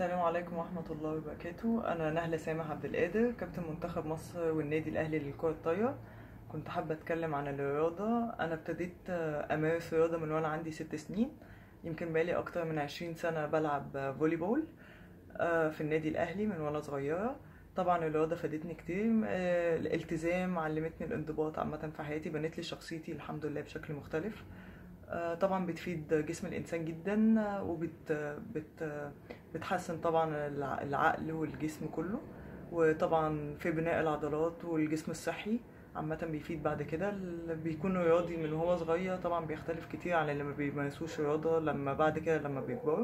السلام عليكم ورحمة الله وبركاته أنا نهلة سامح عبد القادر كابتن منتخب مصر والنادي الأهلي للكرة الطايرة كنت حابة أتكلم عن الرياضة أنا ابتديت آه، أمارس رياضة من وأنا عندي ست سنين يمكن بقالي أكتر من عشرين سنة بلعب آه، فولي بول آه، في النادي الأهلي من وأنا صغيرة طبعا الرياضة فادتني كتير آه، الالتزام علمتني الانضباط عامة في حياتي بنت لي شخصيتي الحمد لله بشكل مختلف آه، طبعا بتفيد جسم الانسان جدا آه، وبت بت بتحسن طبعا الع- العقل والجسم كله وطبعا في بناء العضلات والجسم الصحي عامة بيفيد بعد كده اللي بيكون رياضي من وهو صغير طبعا بيختلف كتير عن اللي ما بيمارسوش رياضة لما بعد كده لما بيكبروا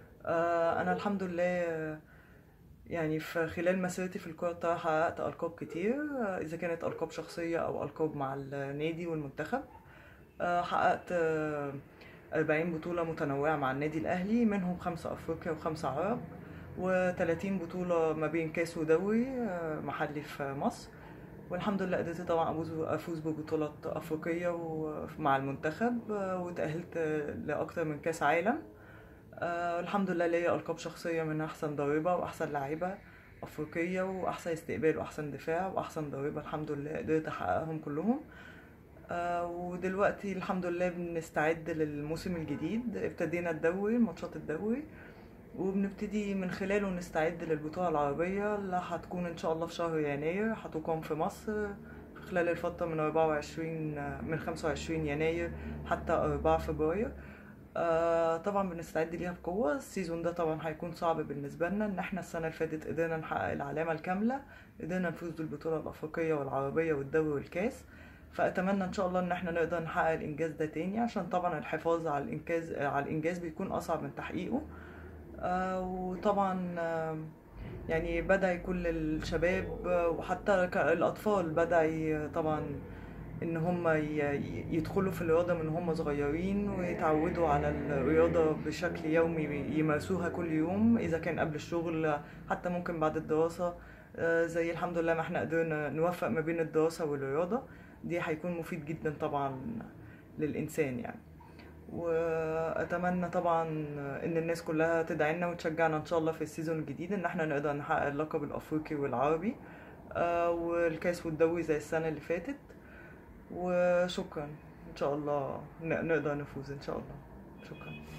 آه، انا الحمد لله آه، يعني في خلال مسيرتي في الكرة الطايرة حققت ألقاب كتير آه، إذا كانت ألقاب شخصية أو ألقاب مع النادي والمنتخب آه، حققت آه، 40 بطولة متنوعة مع النادي الأهلي منهم خمسة أفريقيا وخمسة عرب و30 بطولة ما بين كاس ودوري آه، محلي في مصر والحمد لله قدرت طبعا أفوز أفوز ببطولة أفريقية ومع المنتخب آه، وتأهلت آه، لأكتر من كاس عالم آه، الحمد لله ليا ألقاب شخصية من أحسن ضاربة وأحسن لاعبة أفريقية وأحسن استقبال وأحسن دفاع وأحسن ضاربة الحمد لله قدرت أحققهم كلهم آه، ودلوقتي الحمد لله بنستعد للموسم الجديد ابتدينا الدوري ماتشات الدوري وبنبتدي من خلاله نستعد للبطولة العربية اللي هتكون إن شاء الله في شهر يناير هتقام في مصر في خلال الفترة من 24 من 25 يناير حتى 4 فبراير آه طبعا بنستعد ليها بقوة السيزون ده طبعا هيكون صعب بالنسبة لنا ان احنا السنة اللي فاتت قدرنا نحقق العلامة الكاملة قدرنا نفوز بالبطولة الأفريقية والعربية والدوري والكاس فأتمنى إن شاء الله إن احنا نقدر نحقق الإنجاز ده تاني عشان طبعا الحفاظ على الإنجاز على الإنجاز بيكون أصعب من تحقيقه آه وطبعا آه يعني بدأ كل الشباب آه، وحتى ك- الأطفال بدأ ي- طبعا ان هم ي- يدخلوا في الرياضة من هم صغيرين ويتعودوا على الرياضة بشكل يومي يمارسوها كل يوم اذا كان قبل الشغل حتى ممكن بعد الدراسة آه، زي الحمد لله ما احنا قدرنا نوفق ما بين الدراسة والرياضة دي هيكون مفيد جدا طبعا للإنسان يعني واتمنى طبعا ان الناس كلها تدعي لنا وتشجعنا ان شاء الله في السيزون الجديد ان احنا نقدر نحقق اللقب الافريقي والعربي آه، والكاس والدوري زي السنة اللي فاتت وشكرا ان شاء الله ن- نقدر نفوز ان شاء الله شكرا